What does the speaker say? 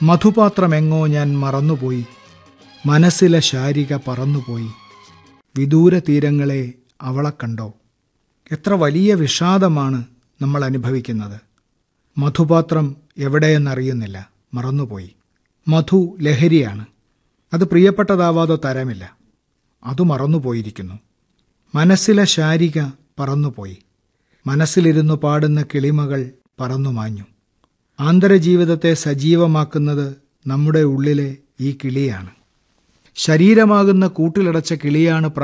മധുപാത്രമെങ്ങോ ഞാൻ മറന്നുപോയി മനസ്സിലെ ശാരിക പറന്നുപോയി വിദൂര തീരങ്ങളെ അവളെ കണ്ടോ എത്ര വലിയ വിഷാദമാണ് നമ്മൾ അനുഭവിക്കുന്നത് മധുപാത്രം എവിടെയെന്നറിയുന്നില്ല മറന്നുപോയി മധു ലഹരിയാണ് അത് പ്രിയപ്പെട്ടതാവാതെ തരമില്ല അത് മറന്നുപോയിരിക്കുന്നു മനസ്സിലെ ശാരിക പറന്നുപോയി മനസ്സിലിരുന്നു പാടുന്ന കിളിമകൾ പറന്നുമാഞ്ഞു ആന്തരജീവിതത്തെ സജീവമാക്കുന്നത് നമ്മുടെ ഉള്ളിലെ ഈ കിളിയാണ് ശരീരമാകുന്ന കൂട്ടിലടച്ച കിളിയാണ്